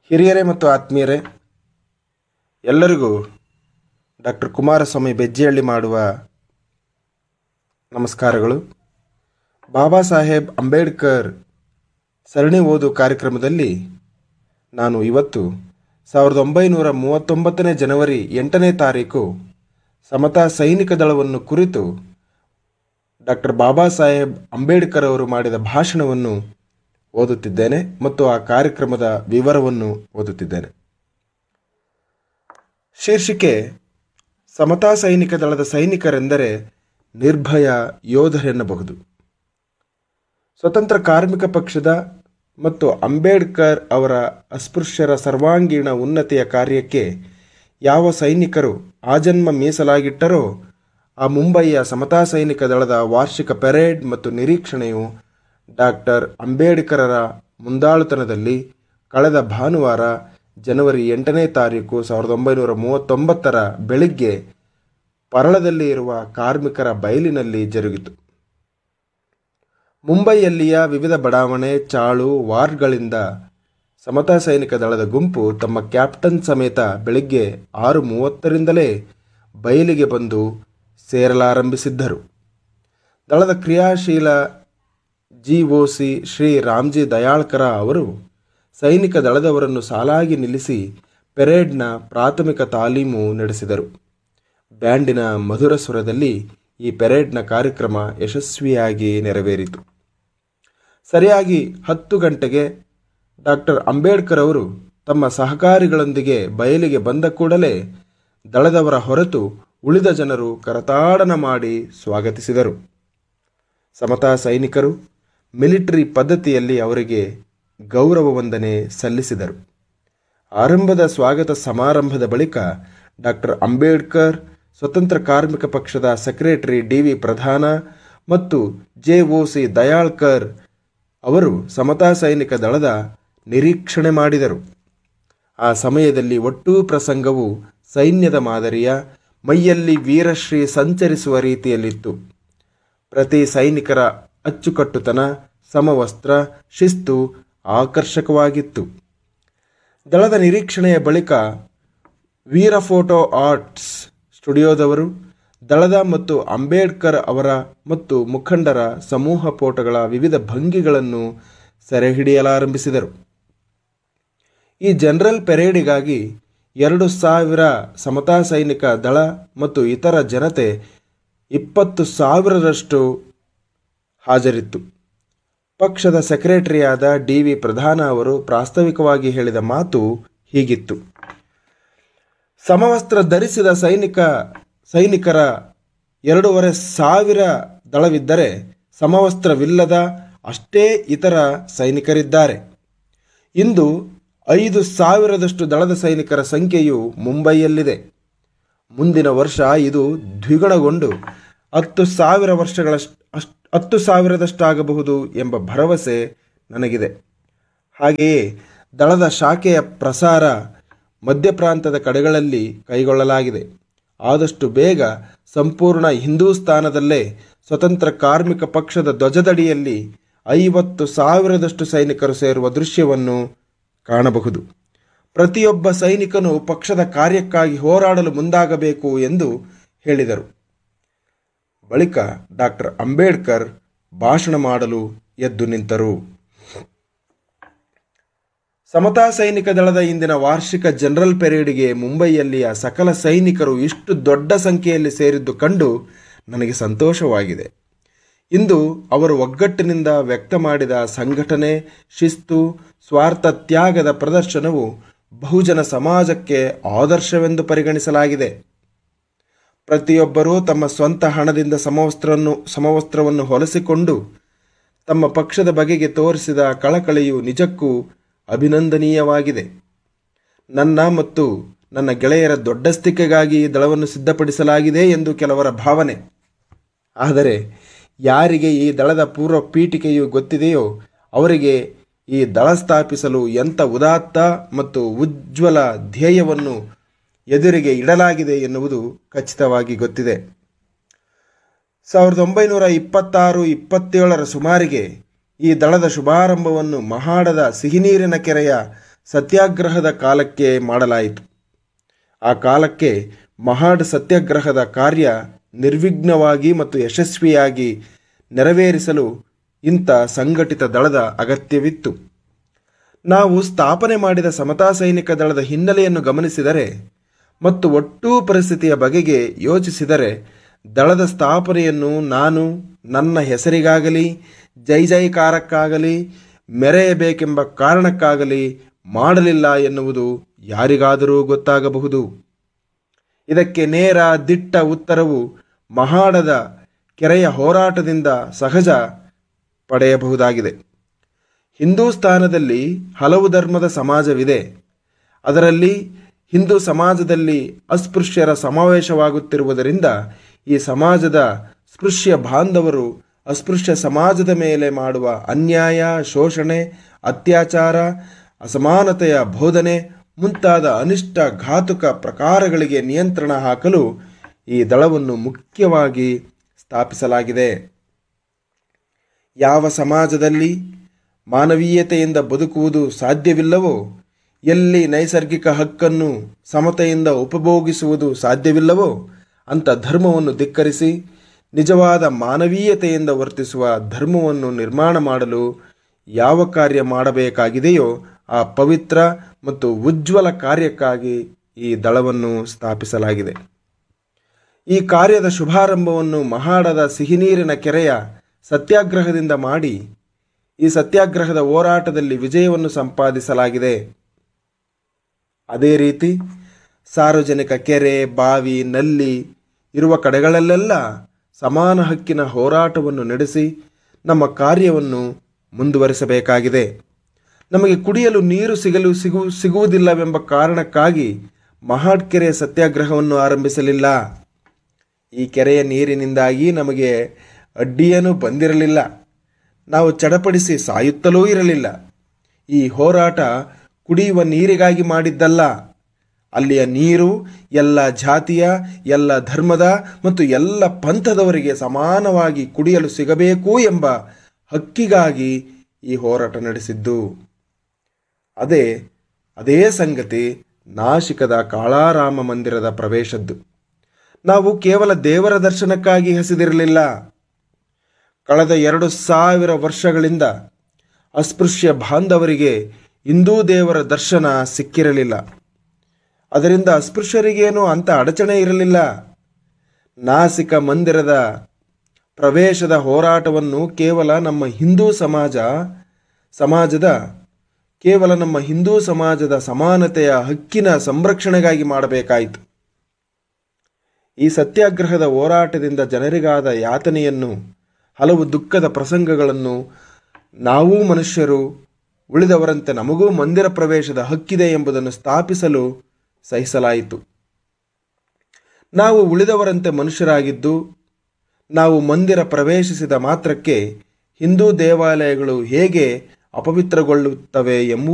ಹಿರಿಯರೇ ಮತ್ತು ಆತ್ಮೀಯರೇ ಎಲ್ಲರಿಗೂ ಡಾಕ್ಟರ್ ಕುಮಾರಸ್ವಾಮಿ ಬೆಜ್ಜಿಹಳ್ಳಿ ಮಾಡುವ ನಮಸ್ಕಾರಗಳು ಬಾಬಾ ಸಾಹೇಬ್ ಅಂಬೇಡ್ಕರ್ ಸರಣಿ ಓದು ಕಾರ್ಯಕ್ರಮದಲ್ಲಿ ನಾನು ಇವತ್ತು ಸಾವಿರದ ಒಂಬೈನೂರ ಮೂವತ್ತೊಂಬತ್ತನೇ ಜನವರಿ ಎಂಟನೇ ತಾರೀಕು ಸಮತಾ ಸೈನಿಕ ದಳವನ್ನು ಕುರಿತು ಡಾಕ್ಟರ್ ಬಾಬಾ ಸಾಹೇಬ್ ಅಂಬೇಡ್ಕರ್ ಅವರು ಮಾಡಿದ ಭಾಷಣವನ್ನು ಓದುತ್ತಿದ್ದೇನೆ ಮತ್ತು ಆ ಕಾರ್ಯಕ್ರಮದ ವಿವರವನ್ನು ಓದುತ್ತಿದ್ದೇನೆ ಶೀರ್ಷಿಕೆ ಸಮತಾ ಸೈನಿಕ ದಳದ ಸೈನಿಕರೆಂದರೆ ನಿರ್ಭಯ ಯೋಧರೆನ್ನಬಹುದು ಸ್ವತಂತ್ರ ಕಾರ್ಮಿಕ ಪಕ್ಷದ ಮತ್ತು ಅಂಬೇಡ್ಕರ್ ಅವರ ಅಸ್ಪೃಶ್ಯರ ಸರ್ವಾಂಗೀಣ ಉನ್ನತಿಯ ಕಾರ್ಯಕ್ಕೆ ಯಾವ ಸೈನಿಕರು ಆಜನ್ಮ ಮೀಸಲಾಗಿಟ್ಟರೋ ಆ ಮುಂಬಯಿಯ ಸಮತಾ ಸೈನಿಕ ದಳದ ವಾರ್ಷಿಕ ಪೆರೇಡ್ ಮತ್ತು ನಿರೀಕ್ಷಣೆಯು ಡಾಕ್ಟರ್ ಅಂಬೇಡ್ಕರರ ಮುಂದಾಳುತನದಲ್ಲಿ ಕಳೆದ ಭಾನುವಾರ ಜನವರಿ ಎಂಟನೇ ತಾರೀಕು ಸಾವಿರದ ಒಂಬೈನೂರ ಮೂವತ್ತೊಂಬತ್ತರ ಬೆಳಿಗ್ಗೆ ಪರಳದಲ್ಲಿ ಇರುವ ಕಾರ್ಮಿಕರ ಬಯಲಿನಲ್ಲಿ ಜರುಗಿತು ಮುಂಬೈಯಲ್ಲಿಯ ವಿವಿಧ ಬಡಾವಣೆ ಚಾಳು ವಾರ್ಡ್ಗಳಿಂದ ಸಮತಾ ಸೈನಿಕ ದಳದ ಗುಂಪು ತಮ್ಮ ಕ್ಯಾಪ್ಟನ್ ಸಮೇತ ಬೆಳಿಗ್ಗೆ ಆರು ಮೂವತ್ತರಿಂದಲೇ ಬಯಲಿಗೆ ಬಂದು ಸೇರಲಾರಂಭಿಸಿದ್ದರು ದಳದ ಕ್ರಿಯಾಶೀಲ G O C Shri Ramji Dayalkar ಅವರು ಸೈನಿಕ ದಳದವರನ್ನು ಸಾಲಾಗಿ ನಿಲ್ಲಿಸಿ ಪೆರೇಡ್ನ ಪ್ರಾಥಮಿಕ ತಾಲೀಮು ನಡೆಸಿದರು ಬ್ಯಾಂಡಿನ ಮಧುರ ಸ್ವರದಲ್ಲಿ ಈ ಪೆರೇಡ್ನ ಕಾರ್ಯಕ್ರಮ ಯಶಸ್ವಿಯಾಗಿ ನೆರವೇರಿತು ಸರಿಯಾಗಿ ಹತ್ತು ಗಂಟೆಗೆ ಡಾಕ್ಟರ್ ಅಂಬೇಡ್ಕರ್ ಅವರು ತಮ್ಮ ಸಹಕಾರಿಗಳೊಂದಿಗೆ ಬಯಲಿಗೆ ಬಂದ ಕೂಡಲೇ ದಳದವರ ಹೊರತು ಉಳಿದ ಜನರು ಕರತಾಡನ ಮಾಡಿ ಸ್ವಾಗತಿಸಿದರು ಸಮತಾ ಸೈನಿಕರು ಮಿಲಿಟರಿ ಪದ್ಧತಿಯಲ್ಲಿ ಅವರಿಗೆ ಗೌರವ ವಂದನೆ ಸಲ್ಲಿಸಿದರು ಆರಂಭದ ಸ್ವಾಗತ ಸಮಾರಂಭದ ಬಳಿಕ ಡಾಕ್ಟರ್ ಅಂಬೇಡ್ಕರ್ ಸ್ವತಂತ್ರ ಕಾರ್ಮಿಕ ಪಕ್ಷದ ಸೆಕ್ರೆಟರಿ ಡಿ ವಿ ಪ್ರಧಾನ ಮತ್ತು ಜೆ ಒ ಸಿ ದಯಾಳ್ಕರ್ ಅವರು ಸಮತಾ ಸೈನಿಕ ದಳದ ನಿರೀಕ್ಷಣೆ ಮಾಡಿದರು ಆ ಸಮಯದಲ್ಲಿ ಒಟ್ಟೂ ಪ್ರಸಂಗವು ಸೈನ್ಯದ ಮಾದರಿಯ ಮೈಯಲ್ಲಿ ವೀರಶ್ರೀ ಸಂಚರಿಸುವ ರೀತಿಯಲ್ಲಿತ್ತು ಪ್ರತಿ ಸೈನಿಕರ ಅಚ್ಚುಕಟ್ಟುತನ ಸಮವಸ್ತ್ರ ಶಿಸ್ತು ಆಕರ್ಷಕವಾಗಿತ್ತು ದಳದ ನಿರೀಕ್ಷಣೆಯ ಬಳಿಕ ವೀರ ಫೋಟೋ ಆರ್ಟ್ಸ್ ಸ್ಟುಡಿಯೋದವರು ದಳದ ಮತ್ತು ಅಂಬೇಡ್ಕರ್ ಅವರ ಮತ್ತು ಮುಖಂಡರ ಸಮೂಹ ಫೋಟೋಗಳ ವಿವಿಧ ಭಂಗಿಗಳನ್ನು ಸೆರೆಹಿಡಿಯಲಾರಂಭಿಸಿದರು ಈ ಜನರಲ್ ಪೆರೇಡಿಗಾಗಿ ಎರಡು ಸಾವಿರ ಸಮತಾ ಸೈನಿಕ ದಳ ಮತ್ತು ಇತರ ಜನತೆ ಇಪ್ಪತ್ತು ಸಾವಿರರಷ್ಟು ಹಾಜರಿತ್ತು ಪಕ್ಷದ ಸೆಕ್ರೆಟರಿಯಾದ ಡಿ ವಿ ಪ್ರಧಾನ ಅವರು ಪ್ರಾಸ್ತಾವಿಕವಾಗಿ ಹೇಳಿದ ಮಾತು ಹೀಗಿತ್ತು ಸಮವಸ್ತ್ರ ಧರಿಸಿದ ಸೈನಿಕ ಸೈನಿಕರ ಎರಡೂವರೆ ಸಾವಿರ ದಳವಿದ್ದರೆ ಸಮವಸ್ತ್ರವಿಲ್ಲದ ಅಷ್ಟೇ ಇತರ ಸೈನಿಕರಿದ್ದಾರೆ ಇಂದು ಐದು ಸಾವಿರದಷ್ಟು ದಳದ ಸೈನಿಕರ ಸಂಖ್ಯೆಯು ಮುಂಬೈಯಲ್ಲಿದೆ ಮುಂದಿನ ವರ್ಷ ಇದು ದ್ವಿಗುಣಗೊಂಡು ಹತ್ತು ಸಾವಿರ ವರ್ಷಗಳಷ್ಟು ಅಷ್ಟು ಹತ್ತು ಸಾವಿರದಷ್ಟಾಗಬಹುದು ಎಂಬ ಭರವಸೆ ನನಗಿದೆ ಹಾಗೆಯೇ ದಳದ ಶಾಖೆಯ ಪ್ರಸಾರ ಮಧ್ಯಪ್ರಾಂತದ ಕಡೆಗಳಲ್ಲಿ ಕೈಗೊಳ್ಳಲಾಗಿದೆ ಆದಷ್ಟು ಬೇಗ ಸಂಪೂರ್ಣ ಹಿಂದೂಸ್ತಾನದಲ್ಲೇ ಸ್ವತಂತ್ರ ಕಾರ್ಮಿಕ ಪಕ್ಷದ ಧ್ವಜದಡಿಯಲ್ಲಿ ಐವತ್ತು ಸಾವಿರದಷ್ಟು ಸೈನಿಕರು ಸೇರುವ ದೃಶ್ಯವನ್ನು ಕಾಣಬಹುದು ಪ್ರತಿಯೊಬ್ಬ ಸೈನಿಕನು ಪಕ್ಷದ ಕಾರ್ಯಕ್ಕಾಗಿ ಹೋರಾಡಲು ಮುಂದಾಗಬೇಕು ಎಂದು ಹೇಳಿದರು ಬಳಿಕ ಡಾಕ್ಟರ್ ಅಂಬೇಡ್ಕರ್ ಭಾಷಣ ಮಾಡಲು ಎದ್ದು ನಿಂತರು ಸಮತಾ ಸೈನಿಕ ದಳದ ಇಂದಿನ ವಾರ್ಷಿಕ ಜನರಲ್ ಪೆರೇಡ್ಗೆ ಮುಂಬೈಯಲ್ಲಿಯ ಸಕಲ ಸೈನಿಕರು ಇಷ್ಟು ದೊಡ್ಡ ಸಂಖ್ಯೆಯಲ್ಲಿ ಸೇರಿದ್ದು ಕಂಡು ನನಗೆ ಸಂತೋಷವಾಗಿದೆ ಇಂದು ಅವರು ಒಗ್ಗಟ್ಟಿನಿಂದ ವ್ಯಕ್ತ ಮಾಡಿದ ಸಂಘಟನೆ ಶಿಸ್ತು ಸ್ವಾರ್ಥ ತ್ಯಾಗದ ಪ್ರದರ್ಶನವು ಬಹುಜನ ಸಮಾಜಕ್ಕೆ ಆದರ್ಶವೆಂದು ಪರಿಗಣಿಸಲಾಗಿದೆ ಪ್ರತಿಯೊಬ್ಬರೂ ತಮ್ಮ ಸ್ವಂತ ಹಣದಿಂದ ಸಮವಸ್ತ್ರವನ್ನು ಸಮವಸ್ತ್ರವನ್ನು ಹೊಲಿಸಿಕೊಂಡು ತಮ್ಮ ಪಕ್ಷದ ಬಗೆಗೆ ತೋರಿಸಿದ ಕಳಕಳಿಯು ನಿಜಕ್ಕೂ ಅಭಿನಂದನೀಯವಾಗಿದೆ ನನ್ನ ಮತ್ತು ನನ್ನ ಗೆಳೆಯರ ದೊಡ್ಡಸ್ತಿಕೆಗಾಗಿ ಈ ದಳವನ್ನು ಸಿದ್ಧಪಡಿಸಲಾಗಿದೆ ಎಂದು ಕೆಲವರ ಭಾವನೆ ಆದರೆ ಯಾರಿಗೆ ಈ ದಳದ ಪೂರ್ವ ಪೀಠಿಕೆಯು ಗೊತ್ತಿದೆಯೋ ಅವರಿಗೆ ಈ ದಳ ಸ್ಥಾಪಿಸಲು ಎಂಥ ಉದಾತ್ತ ಮತ್ತು ಉಜ್ವಲ ಧ್ಯೇಯವನ್ನು ಎದುರಿಗೆ ಇಡಲಾಗಿದೆ ಎನ್ನುವುದು ಖಚಿತವಾಗಿ ಗೊತ್ತಿದೆ ಸಾವಿರದ ಒಂಬೈನೂರ ಇಪ್ಪತ್ತಾರು ಇಪ್ಪತ್ತೇಳರ ಸುಮಾರಿಗೆ ಈ ದಳದ ಶುಭಾರಂಭವನ್ನು ಮಹಾಡದ ಸಿಹಿನೀರಿನ ಕೆರೆಯ ಸತ್ಯಾಗ್ರಹದ ಕಾಲಕ್ಕೆ ಮಾಡಲಾಯಿತು ಆ ಕಾಲಕ್ಕೆ ಮಹಾಡ್ ಸತ್ಯಾಗ್ರಹದ ಕಾರ್ಯ ನಿರ್ವಿಘ್ನವಾಗಿ ಮತ್ತು ಯಶಸ್ವಿಯಾಗಿ ನೆರವೇರಿಸಲು ಇಂಥ ಸಂಘಟಿತ ದಳದ ಅಗತ್ಯವಿತ್ತು ನಾವು ಸ್ಥಾಪನೆ ಮಾಡಿದ ಸಮತಾ ಸೈನಿಕ ದಳದ ಹಿನ್ನೆಲೆಯನ್ನು ಗಮನಿಸಿದರೆ ಮತ್ತು ಒಟ್ಟೂ ಪರಿಸ್ಥಿತಿಯ ಬಗೆಗೆ ಯೋಚಿಸಿದರೆ ದಳದ ಸ್ಥಾಪನೆಯನ್ನು ನಾನು ನನ್ನ ಹೆಸರಿಗಾಗಲಿ ಜೈ ಜೈಕಾರಕ್ಕಾಗಲಿ ಮೆರೆಯಬೇಕೆಂಬ ಕಾರಣಕ್ಕಾಗಲಿ ಮಾಡಲಿಲ್ಲ ಎನ್ನುವುದು ಯಾರಿಗಾದರೂ ಗೊತ್ತಾಗಬಹುದು ಇದಕ್ಕೆ ನೇರ ದಿಟ್ಟ ಉತ್ತರವು ಮಹಾಡದ ಕೆರೆಯ ಹೋರಾಟದಿಂದ ಸಹಜ ಪಡೆಯಬಹುದಾಗಿದೆ ಹಿಂದೂಸ್ತಾನದಲ್ಲಿ ಹಲವು ಧರ್ಮದ ಸಮಾಜವಿದೆ ಅದರಲ್ಲಿ ಹಿಂದೂ ಸಮಾಜದಲ್ಲಿ ಅಸ್ಪೃಶ್ಯರ ಸಮಾವೇಶವಾಗುತ್ತಿರುವುದರಿಂದ ಈ ಸಮಾಜದ ಸ್ಪೃಶ್ಯ ಬಾಂಧವರು ಅಸ್ಪೃಶ್ಯ ಸಮಾಜದ ಮೇಲೆ ಮಾಡುವ ಅನ್ಯಾಯ ಶೋಷಣೆ ಅತ್ಯಾಚಾರ ಅಸಮಾನತೆಯ ಬೋಧನೆ ಮುಂತಾದ ಅನಿಷ್ಟ ಘಾತುಕ ಪ್ರಕಾರಗಳಿಗೆ ನಿಯಂತ್ರಣ ಹಾಕಲು ಈ ದಳವನ್ನು ಮುಖ್ಯವಾಗಿ ಸ್ಥಾಪಿಸಲಾಗಿದೆ ಯಾವ ಸಮಾಜದಲ್ಲಿ ಮಾನವೀಯತೆಯಿಂದ ಬದುಕುವುದು ಸಾಧ್ಯವಿಲ್ಲವೋ ಎಲ್ಲಿ ನೈಸರ್ಗಿಕ ಹಕ್ಕನ್ನು ಸಮತೆಯಿಂದ ಉಪಭೋಗಿಸುವುದು ಸಾಧ್ಯವಿಲ್ಲವೋ ಅಂಥ ಧರ್ಮವನ್ನು ಧಿಕ್ಕರಿಸಿ ನಿಜವಾದ ಮಾನವೀಯತೆಯಿಂದ ವರ್ತಿಸುವ ಧರ್ಮವನ್ನು ನಿರ್ಮಾಣ ಮಾಡಲು ಯಾವ ಕಾರ್ಯ ಮಾಡಬೇಕಾಗಿದೆಯೋ ಆ ಪವಿತ್ರ ಮತ್ತು ಉಜ್ವಲ ಕಾರ್ಯಕ್ಕಾಗಿ ಈ ದಳವನ್ನು ಸ್ಥಾಪಿಸಲಾಗಿದೆ ಈ ಕಾರ್ಯದ ಶುಭಾರಂಭವನ್ನು ಮಹಾಡದ ಸಿಹಿನೀರಿನ ಕೆರೆಯ ಸತ್ಯಾಗ್ರಹದಿಂದ ಮಾಡಿ ಈ ಸತ್ಯಾಗ್ರಹದ ಹೋರಾಟದಲ್ಲಿ ವಿಜಯವನ್ನು ಸಂಪಾದಿಸಲಾಗಿದೆ ಅದೇ ರೀತಿ ಸಾರ್ವಜನಿಕ ಕೆರೆ ಬಾವಿ ನಲ್ಲಿ ಇರುವ ಕಡೆಗಳಲ್ಲೆಲ್ಲ ಸಮಾನ ಹಕ್ಕಿನ ಹೋರಾಟವನ್ನು ನಡೆಸಿ ನಮ್ಮ ಕಾರ್ಯವನ್ನು ಮುಂದುವರಿಸಬೇಕಾಗಿದೆ ನಮಗೆ ಕುಡಿಯಲು ನೀರು ಸಿಗಲು ಸಿಗು ಸಿಗುವುದಿಲ್ಲವೆಂಬ ಕಾರಣಕ್ಕಾಗಿ ಮಹಾಡ್ ಕೆರೆ ಸತ್ಯಾಗ್ರಹವನ್ನು ಆರಂಭಿಸಲಿಲ್ಲ ಈ ಕೆರೆಯ ನೀರಿನಿಂದಾಗಿ ನಮಗೆ ಅಡ್ಡಿಯೇನೂ ಬಂದಿರಲಿಲ್ಲ ನಾವು ಚಡಪಡಿಸಿ ಸಾಯುತ್ತಲೂ ಇರಲಿಲ್ಲ ಈ ಹೋರಾಟ ಕುಡಿಯುವ ನೀರಿಗಾಗಿ ಮಾಡಿದ್ದಲ್ಲ ಅಲ್ಲಿಯ ನೀರು ಎಲ್ಲ ಜಾತಿಯ ಎಲ್ಲ ಧರ್ಮದ ಮತ್ತು ಎಲ್ಲ ಪಂಥದವರಿಗೆ ಸಮಾನವಾಗಿ ಕುಡಿಯಲು ಸಿಗಬೇಕು ಎಂಬ ಹಕ್ಕಿಗಾಗಿ ಈ ಹೋರಾಟ ನಡೆಸಿದ್ದು ಅದೇ ಅದೇ ಸಂಗತಿ ನಾಶಿಕದ ಕಾಳಾರಾಮ ಮಂದಿರದ ಪ್ರವೇಶದ್ದು ನಾವು ಕೇವಲ ದೇವರ ದರ್ಶನಕ್ಕಾಗಿ ಹಸಿದಿರಲಿಲ್ಲ ಕಳೆದ ಎರಡು ಸಾವಿರ ವರ್ಷಗಳಿಂದ ಅಸ್ಪೃಶ್ಯ ಬಾಂಧವರಿಗೆ ಹಿಂದೂ ದೇವರ ದರ್ಶನ ಸಿಕ್ಕಿರಲಿಲ್ಲ ಅದರಿಂದ ಅಸ್ಪೃಶ್ಯರಿಗೇನೂ ಅಂಥ ಅಡಚಣೆ ಇರಲಿಲ್ಲ ನಾಸಿಕ ಮಂದಿರದ ಪ್ರವೇಶದ ಹೋರಾಟವನ್ನು ಕೇವಲ ನಮ್ಮ ಹಿಂದೂ ಸಮಾಜ ಸಮಾಜದ ಕೇವಲ ನಮ್ಮ ಹಿಂದೂ ಸಮಾಜದ ಸಮಾನತೆಯ ಹಕ್ಕಿನ ಸಂರಕ್ಷಣೆಗಾಗಿ ಮಾಡಬೇಕಾಯಿತು ಈ ಸತ್ಯಾಗ್ರಹದ ಹೋರಾಟದಿಂದ ಜನರಿಗಾದ ಯಾತನೆಯನ್ನು ಹಲವು ದುಃಖದ ಪ್ರಸಂಗಗಳನ್ನು ನಾವೂ ಮನುಷ್ಯರು ಉಳಿದವರಂತೆ ನಮಗೂ ಮಂದಿರ ಪ್ರವೇಶದ ಹಕ್ಕಿದೆ ಎಂಬುದನ್ನು ಸ್ಥಾಪಿಸಲು ಸಹಿಸಲಾಯಿತು ನಾವು ಉಳಿದವರಂತೆ ಮನುಷ್ಯರಾಗಿದ್ದು ನಾವು ಮಂದಿರ ಪ್ರವೇಶಿಸಿದ ಮಾತ್ರಕ್ಕೆ ಹಿಂದೂ ದೇವಾಲಯಗಳು ಹೇಗೆ ಅಪವಿತ್ರಗೊಳ್ಳುತ್ತವೆ ಎಂಬುದು